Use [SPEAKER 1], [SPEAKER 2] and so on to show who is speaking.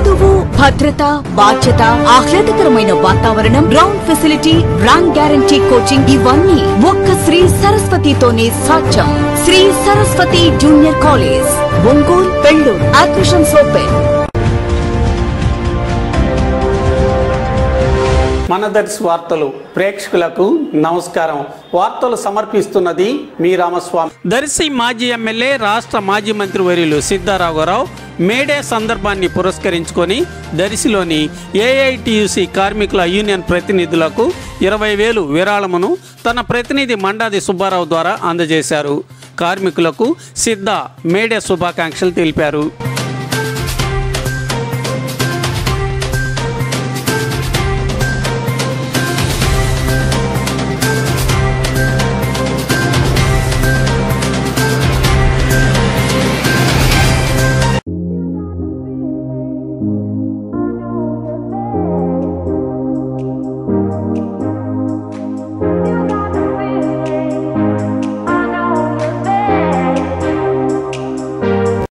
[SPEAKER 1] చదువు భద్రత బాధ్యత ఆహ్లాదకరమైన వాతావరణం ground facility rank guarantee coaching ఇవన్నీ ఒక్క శ్రీ సరస్వతితోనే సాధ్యం Shri Saraswati junior college Ongole Pelluru admissions open
[SPEAKER 2] మన దర్శి వార్తలు ప్రేక్షకులకు నమస్కారం వార్తలు సమర్పిస్తున్నది మీ రామస్వామి దర్శి మాజీ ఎమ్మెల్యే రాష్ట్ర మాజీ మంత్రి వర్యులు సిద్ధారాఘవరావు మేడే సందర్భాన్ని పురస్కరించుకొని దర్శిలోని ఏఐటియుసి కార్మికుల యూనియన్ ప్రతినిధులకు ఇరవై వేలు విరాళమును తన ప్రతినిధి మండాది సుబ్బారావు ద్వారా అందజేశారు కార్మికులకు సిద్ధ మేడే శుభాకాంక్షలు తెలిపారు